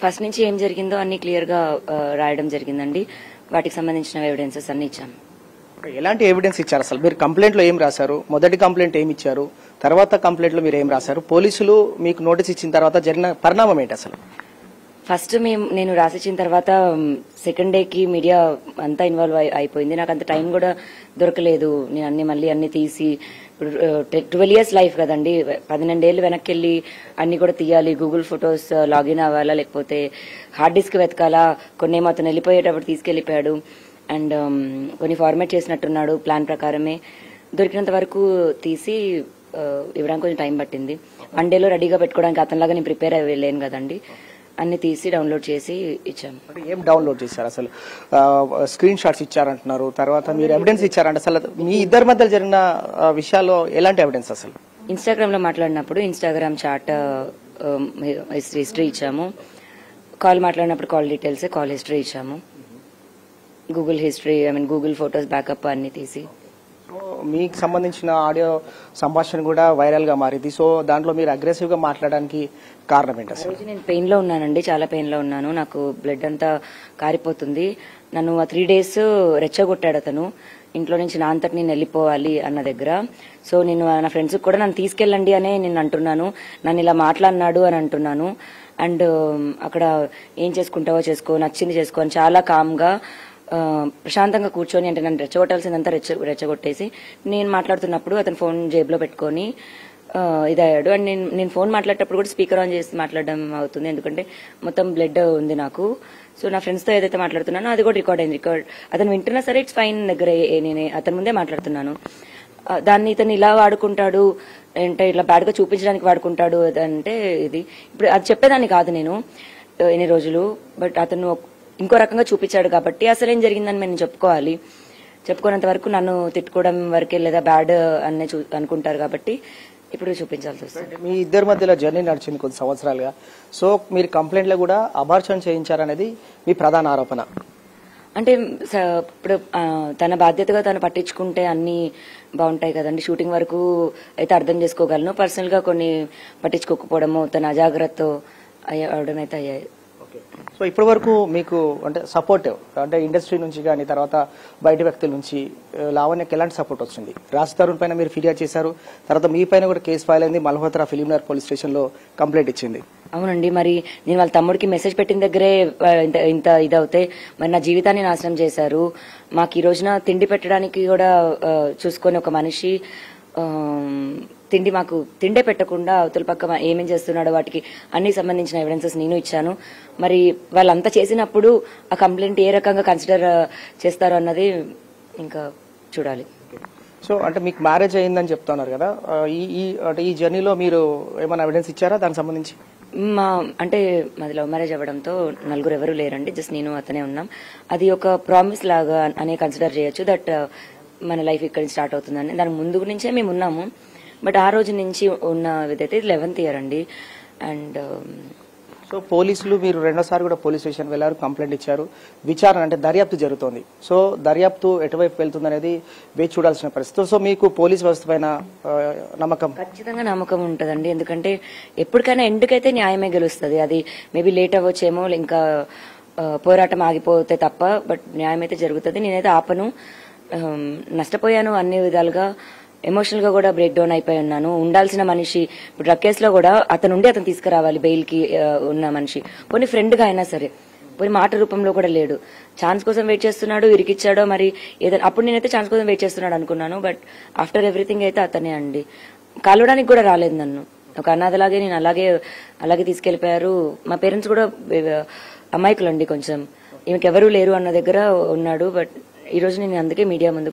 first నుంచి ఏం జరిగిందో అన్ని క్లియర్ గా ఆ, రాయడం జరిగిందండి వాటికి సంబంధించిన ఎవిడెన్సెస్ అన్ని ఇచ్చాము ఎలాంటి ఎవిడెన్స్ ఇచ్చారు అసలు మీరు కంప్లైంట్ లో ఏం రాశారు మొదటి కంప్లైంట్ ఏమి ఇచ్చారు తర్వాత కంప్లైంట్ లో మీరు ఏం రాశారు పోలీసులు మీకు నోటీస్ ఇచ్చిన తర్వాత జరిగిన పరిణామం ఏంటి అసలు ఫస్ట్ మేము నేను రాసిచ్చిన తర్వాత సెకండ్ డేకి మీడియా అంతా ఇన్వాల్వ్ అయిపోయింది నాకు అంత టైం కూడా దొరకలేదు నేను అన్ని మళ్ళీ అన్ని తీసి ఇప్పుడు ట్వెల్వ్ ఇయర్స్ లైఫ్ కదండి పన్నెండేళ్ళు వెనక్కి వెళ్ళి అన్ని కూడా తీయాలి గూగుల్ ఫొటోస్ లాగిన్ అవ్వాలా లేకపోతే హార్డ్ డిస్క్ వెతకాలా కొన్ని ఏమో అతను వెళ్ళిపోయేటప్పుడు తీసుకెళ్లిపోయాడు అండ్ కొన్ని ఫార్మాట్ చేసినట్టున్నాడు ప్లాన్ ప్రకారమే దొరికినంత వరకు తీసి ఆ, ఇవ్వడానికి కొంచెం టైం పట్టింది వన్ డేలో రెడీగా పెట్టుకోవడానికి అతనిలాగా నేను ప్రిపేర్ అయ్యి వెళ్ళాను కదండి అన్ని తీసి డౌన్లోడ్ చేసి ఇచ్చాము అంటే ఏం డౌన్లోడ్ చేశారు అసలు స్క్రీన్ షాట్స్ ఇచ్చారంటున్నారు తర్వాత మీరు ఎవిడెన్స్ ఇచ్చారంటే అసలు మీ ఇద్దరి మధ్య జరిగిన ఆ, విషయాల్లో ఎలాంటి ఎవిడెన్స్ అసలు ఇన్స్టాగ్రామ్ లో మాట్లాడినప్పుడు ఇన్స్టాగ్రామ్ చాట్ హిస్టరీ ఇచ్చాము కాల్ మాట్లాడినప్పుడు కాల్ డీటెయిల్స్ కాల్ హిస్టరీ ఇచ్చాము Google history I mean Google photos backup అన్ని తీసి సో మీకు సంబంధించిన ఆడియో సంభాషణ కూడా వైరల్ గా మారింది సో దాంట్లో మీరు అగ్రెసివ్ గా మాట్లాడడానికి కారణం ఏంటి ఆ అసలు రోజు నేను పెయిన్ లో ఉన్నానండి చాలా పెయిన్ లో ఉన్నాను నాకు బ్లడ్ అంతా కారిపోతుంది నన్ను ఆ త్రీ డేస్ రెచ్చగొట్టాడు అతను ఇంట్లో నుంచి నా అంతటి నేను వెళ్ళిపోవాలి అన్న దగ్గర సో నేను నా ఫ్రెండ్స్ కూడా నన్ను తీసుకెళ్ళండి అనే నేను అంటున్నాను నన్ను ఇలా మాట్లాడినాడు అని అంటున్నాను అండ్ అక్కడ ఏం చేసుకుంటావో చేసుకో నచ్చింది చేసుకో అని చాలా కామ్గా ఆ, ప్రశాంతంగా కూర్చొని అంటే నన్ను రెచ్చగొట్టాల్సిందంతా రెచ్చ రెచ్చగొట్టేసి నేను మాట్లాడుతున్నప్పుడు అతను ఫోన్ జేబులో పెట్టుకొని ఆ, ఇదయ్యాడు అండ్ నేను నేను ఫోన్ మాట్లాడేటప్పుడు కూడా స్పీకర్ ఆన్ చేసి మాట్లాడడం అవుతుంది ఎందుకంటే మొత్తం బ్లడ్ ఉంది నాకు సో నా ఫ్రెండ్స్తో ఏదైతే మాట్లాడుతున్నానో అది కూడా రికార్డ్ అయింది రికార్డ్ అతను వింటున్నా సరే ఇట్స్ ఫైన్ దగ్గర ఏ- నేను అతని ముందే మాట్లాడుతున్నాను ఆ, దాన్ని ఇతను ఇలా వాడుకుంటాడు అంటే ఇట్లా బ్యాడ్ గా చూపించడానికి వాడుకుంటాడు అంటే ఇది ఇప్పుడు అది చెప్పేదాన్ని కాదు నేను ఆ, ఎన్ని రోజులు బట్ అతను ఒక- ఇంకో రకంగా చూపించాడు కాబట్టి అసలు ఏం జరిగిందని నేను చెప్పుకోవాలి చెప్పుకున్నంత వరకు నన్ను తిట్టుకోవడం వరకే లేదా బ్యాడ్ అనే చూ అనుకుంటారు కాబట్టి ఇప్పుడు చూపించాల్సి వస్తుంది మీ ఇద్దరి మధ్యలో జర్నీ నడిచింది కొద్ది సంవత్సరాలుగా సో మీరు కంప్లైంట్ లో కూడా అబార్షన్ చేయించారనేది మీ ప్రధాన ఆరోపణ అంటే స- ఇప్పుడు ఆ, తన బాధ్యతగా తను పట్టించుకుంటే అన్ని బాగుంటాయి కదండి షూటింగ్ వరకు అయితే అర్థం చేసుకోగలను పర్సనల్ గా కొన్ని పట్టించుకోకపోవడము తన అజాగ్రత్త అయ్య- అవడం అయితే అయ్యాయి సో ఇప్పటి వరకు మీకు అంటే సపోర్ట్ అంటే ఇండస్ట్రీ నుంచి కానీ తర్వాత బయట వ్యక్తుల నుంచి ఆ, లావణ్యకి ఎలాంటి సపోర్ట్ వచ్చింది రాజ్ తరుణ్ పైన మీరు ఫిర్యాదు చేశారు తర్వాత మీ పైన కూడా కేసు ఫైల్ అయింది మల్హోత్రా ఫిలింనగర్ పోలీస్ స్టేషన్ లో కంప్లైంట్ ఇచ్చింది అవునండి మరి నేను వాళ్ళ తమ్ముడికి మెసేజ్ పెట్టిన దగ్గరే ఆ, ఇంత ఇంత ఇదవుతే మరి నా జీవితాన్ని నాశనం చేశారు మాకు ఈ రోజున తిండి పెట్టడానికి కూడా ఆ, చూసుకొని ఒక మనిషి ఆ, తిండి మాకు తిండే పెట్టకుండా అవతల పక్క మా- ఏమేం చేస్తున్నాడో వాటికి అన్ని సంబంధించిన ఎవిడెన్సెస్ నేను ఇచ్చాను మరి వాళ్ళంతా చేసినప్పుడు ఆ కంప్లైంట్ ఏ రకంగా కన్సిడర్ చేస్తారో అన్నది ఇంకా చూడాలి సో అంటే మీకు మ్యారేజ్ అయిందని చెప్తున్నారు కదా ఆ, ఈ ఈ అంటే ఈ జర్నీలో మీరు ఏమైనా ఎవిడెన్స్ ఇచ్చారా దానికి సంబంధించి మా అంటే మాది లవ్ మ్యారేజ్ అవ్వడంతో నలుగురు ఎవరు లేరండి జస్ట్ నేను అతనే ఉన్నాం అది ఒక ప్రామిస్ లాగా అనే కన్సిడర్ చేయొచ్చు దట్ మన లైఫ్ ఇక్కడ స్టార్ట్ అవుతుందని దాని ముందు నుంచే మేము ఉన్నాము బట్ ఆ రోజు నుంచి ఉన్న ఇదైతే ఇది లెవెన్త్ ఇయర్ అండి అండ్ సో పోలీసులు మీరు రెండోసారి కూడా పోలీస్ స్టేషన్ వెళ్ళారు కంప్లైంట్ ఇచ్చారు విచారణ అంటే దర్యాప్తు జరుగుతోంది సో దర్యాప్తు ఎటువైపు వెళ్తుంది అనేది వేచి చూడాల్సిన పరిస్థితి సో మీకు పోలీస్ వ్యవస్థ పైన ఆ, నమ్మకం ఖచ్చితంగా నమ్మకం ఉంటుందండి ఎందుకంటే ఎప్పటికైనా ఎండుకైతే న్యాయమే గెలుస్తుంది అది మేబీ లేట్ అవ్వచ్చేమో ఇంకా ఆ, పోరాటం ఆగిపోతే తప్ప బట్ న్యాయం అయితే జరుగుతుంది నేనైతే ఆపను ఆమ్, నష్టపోయాను అన్ని విధాలుగా ఎమోషనల్ గా కూడా బ్రేక్ డౌన్ అయిపోయి ఉన్నాను ఉండాల్సిన మనిషి ఇప్పుడు డ్రగ్ కేసులో కూడా అతను ఉండి అతను తీసుకురావాలి బెయిల్ కి ఆ, ఉన్న మనిషి పోనీ ఫ్రెండ్ గా అయినా సరే పోనీ మాట రూపంలో కూడా లేడు ఛాన్స్ కోసం వెయిట్ చేస్తున్నాడు ఇరికిచ్చాడో మరి ఏదైనా అప్పుడు నేనైతే ఛాన్స్ కోసం వెయిట్ చేస్తున్నాడు అనుకున్నాను బట్ ఆఫ్టర్ ఎవ్రీథింగ్ అయితే అతనే అండి కలవడానికి కూడా రాలేదు నన్ను ఒక అనాథలాగే నేను అలాగే అలాగే తీసుకెళ్లిపోయారు మా పేరెంట్స్ కూడా వే- అమాయకులండి కొంచెం ఈమెకి ఎవరూ లేరు అన్న దగ్గర ఉన్నాడు బట్ ఈ రోజు నేను అందుకే మీడియా ముందు